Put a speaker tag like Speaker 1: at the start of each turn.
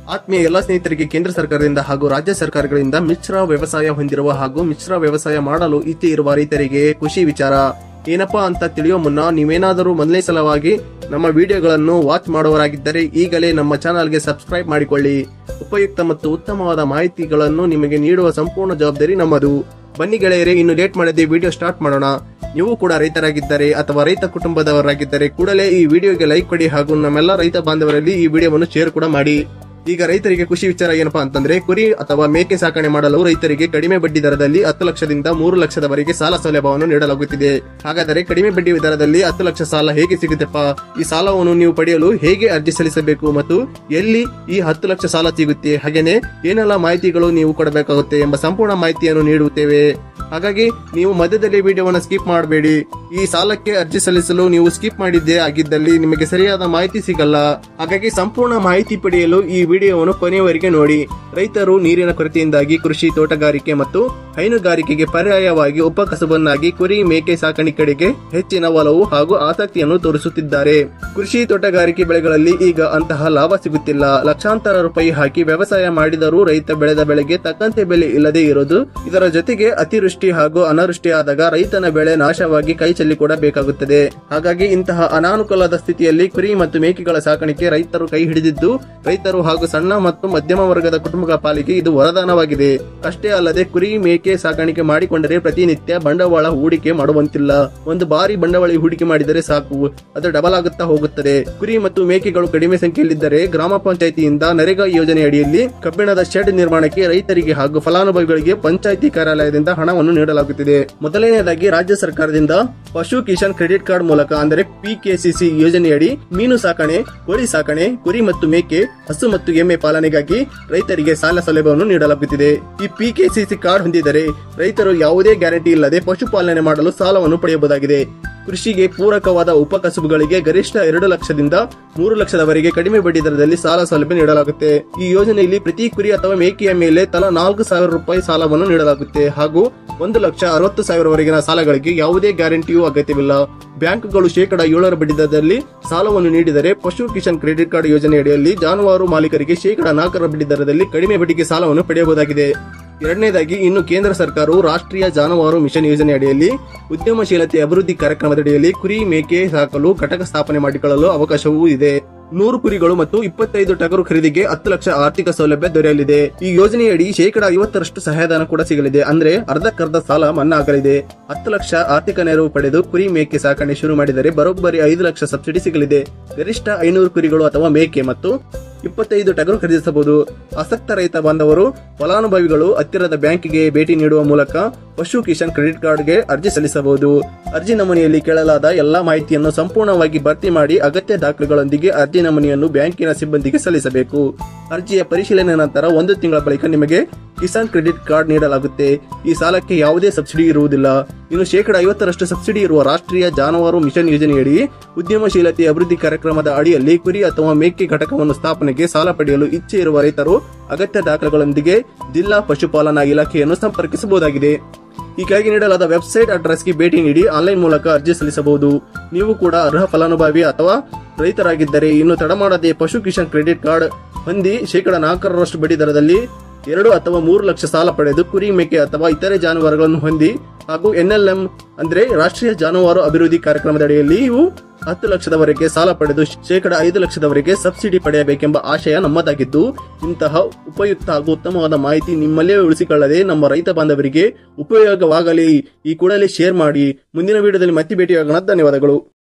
Speaker 1: ಆತ್ಮೀಯ ಎಲ್ಲ ಸ್ನೇಹಿತರಿಗೆ ಕೇಂದ್ರ ಸರ್ಕಾರದಿಂದ ಹಾಗೂ ರಾಜ್ಯ ಸರ್ಕಾರಗಳಿಂದ ಮಿಶ್ರ ವ್ಯವಸಾಯ ಹೊಂದಿರುವ ಹಾಗೂ ಮಿಶ್ರ ವ್ಯವಸಾಯ ಮಾಡಲು ಇಚ್ಛೆ ಇರುವ ರೈತರಿಗೆ ಖುಷಿ ವಿಚಾರ ಏನಪ್ಪಾ ಅಂತ ತಿಳಿಯುವ ಮುನ್ನ ನೀವೇನಾದರೂ ಮೊದಲನೇ ಸಲವಾಗಿ ನಮ್ಮ ವಿಡಿಯೋಗಳನ್ನು ವಾಚ್ ಮಾಡುವವರಾಗಿದ್ದರೆ ಈಗಲೇ ನಮ್ಮ ಚಾನಲ್ಗೆ ಸಬ್ಸ್ಕ್ರೈಬ್ ಮಾಡಿಕೊಳ್ಳಿ ಉಪಯುಕ್ತ ಮತ್ತು ಉತ್ತಮವಾದ ಮಾಹಿತಿಗಳನ್ನು ನಿಮಗೆ ನೀಡುವ ಸಂಪೂರ್ಣ ಜವಾಬ್ದಾರಿ ನಮ್ಮದು ಬನ್ನಿ ಗೆಳೆಯರೇ ಇನ್ನು ಲೇಟ್ ಮಾಡದೆ ವಿಡಿಯೋ ಸ್ಟಾರ್ಟ್ ಮಾಡೋಣ ನೀವು ಕೂಡ ರೈತರಾಗಿದ್ದರೆ ಅಥವಾ ರೈತ ಕುಟುಂಬದವರಾಗಿದ್ದರೆ ಕೂಡಲೇ ಈ ವಿಡಿಯೋಗೆ ಲೈಕ್ ಕೊಡಿ ಹಾಗೂ ನಮ್ಮೆಲ್ಲ ರೈತ ಬಾಂಧವರಲ್ಲಿ ಈ ವಿಡಿಯೋವನ್ನು ಶೇರ್ ಕೂಡ ಮಾಡಿ ಈಗ ರೈತರಿಗೆ ಖುಷಿ ವಿಚಾರ ಏನಪ್ಪಾ ಅಂತಂದ್ರೆ ಕುರಿ ಅಥವಾ ಮೇಕೆ ಸಾಕಣೆ ಮಾಡಲು ರೈತರಿಗೆ ಕಡಿಮೆ ಬಡ್ಡಿ ದರದಲ್ಲಿ ಹತ್ತು ಲಕ್ಷದಿಂದ ಮೂರು ಲಕ್ಷದವರೆಗೆ ಸಾಲ ಸೌಲಭ್ಯವನ್ನು ನೀಡಲಾಗುತ್ತಿದೆ ಹಾಗಾದರೆ ಕಡಿಮೆ ಬಡ್ಡಿ ದರದಲ್ಲಿ ಹತ್ತು ಲಕ್ಷ ಸಾಲ ಹೇಗೆ ಸಿಗುತ್ತಪ್ಪ ಈ ಸಾಲವನ್ನು ನೀವು ಪಡೆಯಲು ಹೇಗೆ ಅರ್ಜಿ ಸಲ್ಲಿಸಬೇಕು ಮತ್ತು ಎಲ್ಲಿ ಈ ಹತ್ತು ಲಕ್ಷ ಸಾಲ ಸಿಗುತ್ತೆ ಹಾಗೇನೆ ಏನೆಲ್ಲ ಮಾಹಿತಿಗಳು ನೀವು ಕೊಡಬೇಕಾಗುತ್ತೆ ಎಂಬ ಸಂಪೂರ್ಣ ಮಾಹಿತಿಯನ್ನು ನೀಡುತ್ತೇವೆ ಹಾಗಾಗಿ ನೀವು ಮಧ್ಯದಲ್ಲಿ ವಿಡಿಯೋವನ್ನು ಸ್ಕಿಪ್ ಮಾಡಬೇಡಿ ಈ ಸಾಲಕ್ಕೆ ಅರ್ಜಿ ಸಲ್ಲಿಸಲು ನೀವು ಸ್ಕಿಪ್ ಮಾಡಿದ್ದೇ ಆಗಿದ್ದಲ್ಲಿ ನಿಮಗೆ ಸರಿಯಾದ ಮಾಹಿತಿ ಸಿಗಲ್ಲ ಹಾಗಾಗಿ ಸಂಪೂರ್ಣ ಮಾಹಿತಿ ಪಡೆಯಲು ಈ ವಿಡಿಯೋವನ್ನು ಕೊನೆಯವರೆಗೆ ನೋಡಿ ರೈತರು ನೀರಿನ ಕೊರತೆಯಿಂದಾಗಿ ಕೃಷಿ ತೋಟಗಾರಿಕೆ ಮತ್ತು ಹೈನುಗಾರಿಕೆಗೆ ಪರ್ಯಾಯವಾಗಿ ಉಪಕಸಬನ್ನಾಗಿ ಕುರಿ ಮೇಕೆ ಸಾಕಾಣಿಕೆಗೆ ಹೆಚ್ಚಿನ ಒಲವು ಹಾಗೂ ಆಸಕ್ತಿಯನ್ನು ತೋರಿಸುತ್ತಿದ್ದಾರೆ ಕೃಷಿ ತೋಟಗಾರಿಕೆ ಬೆಳೆಗಳಲ್ಲಿ ಈಗ ಅಂತಹ ಲಾಭ ಸಿಗುತ್ತಿಲ್ಲ ಲಕ್ಷಾಂತರ ರೂಪಾಯಿ ಹಾಕಿ ವ್ಯವಸಾಯ ಮಾಡಿದರೂ ರೈತ ಬೆಳೆದ ಬೆಳೆಗೆ ತಕ್ಕಂತೆ ಬೆಲೆ ಇಲ್ಲದೆ ಇರೋದು ಇದರ ಜೊತೆಗೆ ಅತಿವೃಷ್ಟಿ ಹಾಗೂ ಅನಾವೃಷ್ಟಿ ಆದಾಗ ರೈತನ ಬೆಳೆ ನಾಶವಾಗಿ ಕೈ ಚೆಲ್ಲಿ ಕೂಡ ಬೇಕಾಗುತ್ತದೆ ಹಾಗಾಗಿ ಇಂತಹ ಅನಾನುಕೂಲದ ಸ್ಥಿತಿಯಲ್ಲಿ ಕುರಿ ಮತ್ತು ಮೇಕೆಗಳ ಸಾಕಾಣಿಕೆ ರೈತರು ಕೈ ಹಿಡಿದಿದ್ದು ರೈತರು ಹಾಗೂ ಸಣ್ಣ ಮತ್ತು ಮಧ್ಯಮ ವರ್ಗದ ಕುಟುಂಬಗಳ ಪಾಲಿಗೆ ಇದು ವರದಾನವಾಗಿದೆ ಅಷ್ಟೇ ಅಲ್ಲದೆ ಕುರಿ ಮೇಕೆ ಸಾಕಾಣಿಕೆ ಮಾಡಿಕೊಂಡರೆ ಪ್ರತಿನಿತ್ಯ ಬಂಡವಾಳ ಹೂಡಿಕೆ ಮಾಡುವಂತಿಲ್ಲ ಒಂದು ಬಾರಿ ಬಂಡವಾಳ ಹೂಡಿಕೆ ಮಾಡಿದರೆ ಸಾಕು ಅದು ಡಬಲ್ ಆಗುತ್ತಾ ಹೋಗುತ್ತದೆ ಕುರಿ ಮತ್ತು ಮೇಕೆಗಳು ಕಡಿಮೆ ಸಂಖ್ಯೆಯಲ್ಲಿದ್ದರೆ ಗ್ರಾಮ ಪಂಚಾಯಿತಿಯಿಂದ ನರೇಗಾ ಯೋಜನೆ ಅಡಿಯಲ್ಲಿ ಕಬ್ಬಿಣದ ಶೆಡ್ ನಿರ್ಮಾಣಕ್ಕೆ ರೈತರಿಗೆ ಹಾಗೂ ಫಲಾನುಭವಿಗಳಿಗೆ ಪಂಚಾಯಿತಿ ಕಾರ್ಯಾಲಯದಿಂದ ಹಣವನ್ನು ನೀಡಲಾಗುತ್ತಿದೆ ಮೊದಲನೆಯದಾಗಿ ರಾಜ್ಯ ಸರ್ಕಾರದಿಂದ ಪಶು ಕಿಸಾನ್ ಕ್ರೆಡಿಟ್ ಕಾರ್ಡ್ ಮೂಲಕ ಅಂದರೆ ಪಿಕೆಸಿಸಿ ಯೋಜನೆಯಡಿ ಮೀನು ಸಾಕಣೆ ಕೋಳಿ ಸಾಕಣೆ ಕುರಿ ಮತ್ತು ಮೇಕೆ ಹಸು ಮತ್ತು ಎಮ್ಮೆ ಪಾಲನೆಗಾಗಿ ರೈತರಿಗೆ ಸಾಲ ಸೌಲಭ್ಯವನ್ನು ನೀಡಲಾಗುತ್ತಿದೆ ಈ ಪಿಕೆಸಿಸಿ ಕಾರ್ಡ್ ಹೊಂದಿದರೆ ರೈತರು ಯಾವುದೇ ಗ್ಯಾರಂಟಿ ಇಲ್ಲದೆ ಪಶುಪಾಲನೆ ಮಾಡಲು ಸಾಲವನ್ನು ಪಡೆಯಬಹುದಾಗಿದೆ ಕೃಷಿಗೆ ಪೂರಕವಾದ ಉಪಕಸಬುಗಳಿಗೆ ಗರಿಷ್ಠ ಎರಡು ಲಕ್ಷದಿಂದ ಮೂರು ಲಕ್ಷದವರೆಗೆ ಕಡಿಮೆ ಬಡ್ಡಿ ದರದಲ್ಲಿ ಸಾಲ ಸೌಲಭ್ಯ ನೀಡಲಾಗುತ್ತೆ ಈ ಯೋಜನೆಯಲ್ಲಿ ಪ್ರತಿ ಕುರಿ ಅಥವಾ ಮೇಕೆಯ ಮೇಲೆ ತಲಾ ನಾಲ್ಕು ಸಾವಿರ ರೂಪಾಯಿ ಸಾಲವನ್ನು ನೀಡಲಾಗುತ್ತೆ ಹಾಗೂ ಒಂದು ಲಕ್ಷ ಅರವತ್ತು ಸಾವಿರವರೆಗಿನ ಸಾಲಗಳಿಗೆ ಯಾವುದೇ ಗ್ಯಾರಂಟಿಯೂ ಅಗತ್ಯವಿಲ್ಲ ಬ್ಯಾಂಕ್ಗಳು ಶೇಕಡ ಏಳರ ಬಡ್ಡಿ ದರದಲ್ಲಿ ಸಾಲವನ್ನು ನೀಡಿದರೆ ಪಶು ಕಿಸಾನ್ ಕ್ರೆಡಿಟ್ ಕಾರ್ಡ್ ಯೋಜನೆಯಡಿಯಲ್ಲಿ ಜಾನುವಾರು ಮಾಲೀಕರಿಗೆ ಶೇಕಡ ನಾಲ್ಕರ ಬಡ್ಡಿ ದರದಲ್ಲಿ ಕಡಿಮೆ ಬಡ್ಡಿಗೆ ಸಾಲವನ್ನು ಪಡೆಯಬಹುದಾಗಿದೆ ಎರಡನೇದಾಗಿ ಇನ್ನು ಕೇಂದ್ರ ಸರ್ಕಾರವು ರಾಷ್ಟ್ರೀಯ ಜಾನುವಾರು ಮಿಷನ್ ಯೋಜನೆ ಅಡಿಯಲ್ಲಿ ಉದ್ಯಮಶೀಲತೆ ಅಭಿವೃದ್ಧಿ ಕಾರ್ಯಕ್ರಮದಡಿಯಲ್ಲಿ ಕುರಿ ಮೇಕೆ ಸಾಕಲು ಘಟಕ ಸ್ಥಾಪನೆ ಮಾಡಿಕೊಳ್ಳಲು ಅವಕಾಶವೂ ಇದೆ ನೂರು ಕುರಿಗಳು ಮತ್ತು ಇಪ್ಪತ್ತೈದು ಟಗರು ಖರೀದಿಗೆ ಹತ್ತು ಲಕ್ಷ ಆರ್ಥಿಕ ಸೌಲಭ್ಯ ದೊರೆಯಲಿದೆ ಈ ಯೋಜನೆಯಡಿ ಶೇಕಡ ಐವತ್ತರಷ್ಟು ಸಹಾಯಧನ ಕೂಡ ಸಿಗಲಿದೆ ಅಂದ್ರೆ ಅರ್ಧಕ್ಕರ್ಧ ಸಾಲ ಮನ್ನಾ ಆಗಲಿದೆ ಹತ್ತು ಲಕ್ಷ ಆರ್ಥಿಕ ನೆರವು ಪಡೆದು ಕುರಿ ಮೇಕೆ ಸಾಕಣೆ ಶುರು ಮಾಡಿದರೆ ಬರೋಬ್ಬರಿ ಐದು ಲಕ್ಷ ಸಬ್ಸಿಡಿ ಸಿಗಲಿದೆ ಗರಿಷ್ಠ ಐನೂರು ಕುರಿಗಳು ಅಥವಾ ಮೇಕೆ ಮತ್ತು ಇಪ್ಪತ್ತೈದು ಟಗರು ಖರೀದಿಸಬಹುದು ಆಸಕ್ತ ರೈತ ಬಾಂಧವರು ಫಲಾನುಭವಿಗಳು ಹತ್ತಿರದ ಬ್ಯಾಂಕಿಗೆ ಭೇಟಿ ನೀಡುವ ಮೂಲಕ ಪಶು ಕಿಸಾನ್ ಕ್ರೆಡಿಟ್ ಕಾರ್ಡ್ಗೆ ಅರ್ಜಿ ಸಲ್ಲಿಸಬಹುದು ಅರ್ಜಿ ನಮೂನೆಯಲ್ಲಿ ಕೇಳಲಾದ ಎಲ್ಲಾ ಮಾಹಿತಿಯನ್ನು ಸಂಪೂರ್ಣವಾಗಿ ಭರ್ತಿ ಮಾಡಿ ಅಗತ್ಯ ದಾಖಲೆಗಳೊಂದಿಗೆ ಅರ್ಜಿ ನಮೂನೆಯನ್ನು ಬ್ಯಾಂಕಿನ ಸಿಬ್ಬಂದಿಗೆ ಸಲ್ಲಿಸಬೇಕು ಅರ್ಜಿಯ ಪರಿಶೀಲನೆ ನಂತರ ಒಂದು ತಿಂಗಳ ಬಳಿಕ ನಿಮಗೆ ಕಿಸಾನ್ ಕ್ರೆಡಿಟ್ ಕಾರ್ಡ್ ನೀಡಲಾಗುತ್ತೆ ಈ ಸಾಲಕ್ಕೆ ಯಾವುದೇ ಸಬ್ಸಿಡಿ ಇರುವುದಿಲ್ಲ ಇನ್ನು ಶೇಕಡ ಐವತ್ತರಷ್ಟು ಸಬ್ಸಿಡಿ ಇರುವ ರಾಷ್ಟ್ರೀಯ ಜಾನುವಾರು ಮಿಷನ್ ಯೋಜನೆಯಡಿ ಉದ್ಯಮಶೀಲತೆ ಅಭಿವೃದ್ಧಿ ಕಾರ್ಯಕ್ರಮದ ಅಡಿಯಲ್ಲಿ ಕುರಿ ಅಥವಾ ಮೇಕೆ ಘಟಕವನ್ನು ಸ್ಥಾಪನೆಗೆ ಸಾಲ ಪಡೆಯಲು ಇಚ್ಛೆ ಇರುವ ರೈತರು ಅಗತ್ಯ ದಾಖಲೆಗಳೊಂದಿಗೆ ಜಿಲ್ಲಾ ಪಶುಪಾಲನಾ ಇಲಾಖೆಯನ್ನು ಸಂಪರ್ಕಿಸಬಹುದಾಗಿದೆ ಈ ಕೆಳಗೆ ನೀಡಲಾದ ವೆಬ್ಸೈಟ್ ಅಡ್ರೆಸ್ಗೆ ಭೇಟಿ ನೀಡಿ ಆನ್ಲೈನ್ ಮೂಲಕ ಅರ್ಜಿ ಸಲ್ಲಿಸಬಹುದು ನೀವು ಕೂಡ ಅರ್ಹ ಫಲಾನುಭವಿ ಅಥವಾ ರೈತರಾಗಿದ್ದರೆ ಇನ್ನು ತಡ ಮಾಡದೆ ಪಶು ಕಿಸಾನ್ ಕ್ರೆಡಿಟ್ ಕಾರ್ಡ್ ಹೊಂದಿ ಶೇಕಡ ನಾಲ್ಕರಷ್ಟು ಬಡ್ಡಿ ದರದಲ್ಲಿ ಎರಡು ಅಥವಾ ಮೂರು ಲಕ್ಷ ಸಾಲ ಪಡೆದು ಕುರಿ ಮೇಕೆ ಅಥವಾ ಇತರೆ ಜಾನುವಾರುಗಳನ್ನು ಹೊಂದಿ ಹಾಗೂ ಎನ್ಎಲ್ಎಂ ಅಂದ್ರೆ ರಾಷ್ಟ್ರೀಯ ಜಾನುವಾರು ಅಭಿವೃದ್ಧಿ ಕಾರ್ಯಕ್ರಮದ ಅಡಿಯಲ್ಲಿ ಇವು ಹತ್ತು ಲಕ್ಷದವರೆಗೆ ಸಾಲ ಪಡೆದು ಶೇಕಡ ಐದು ಲಕ್ಷದವರೆಗೆ ಸಬ್ಸಿಡಿ ಪಡೆಯಬೇಕೆಂಬ ಆಶಯ ನಮ್ಮದಾಗಿದ್ದು ಇಂತಹ ಉಪಯುಕ್ತ ಹಾಗೂ ಉತ್ತಮವಾದ ಮಾಹಿತಿ ನಿಮ್ಮಲ್ಲೇ ಉಳಿಸಿಕೊಳ್ಳದೆ ನಮ್ಮ ರೈತ ಬಾಂಧವರಿಗೆ ಉಪಯೋಗವಾಗಲಿ ಈ ಕೂಡಲೇ ಶೇರ್ ಮಾಡಿ ಮುಂದಿನ ವಿಡಿಯೋದಲ್ಲಿ ಮತ್ತೆ ಭೇಟಿಯಾಗೋಣ ಧನ್ಯವಾದಗಳು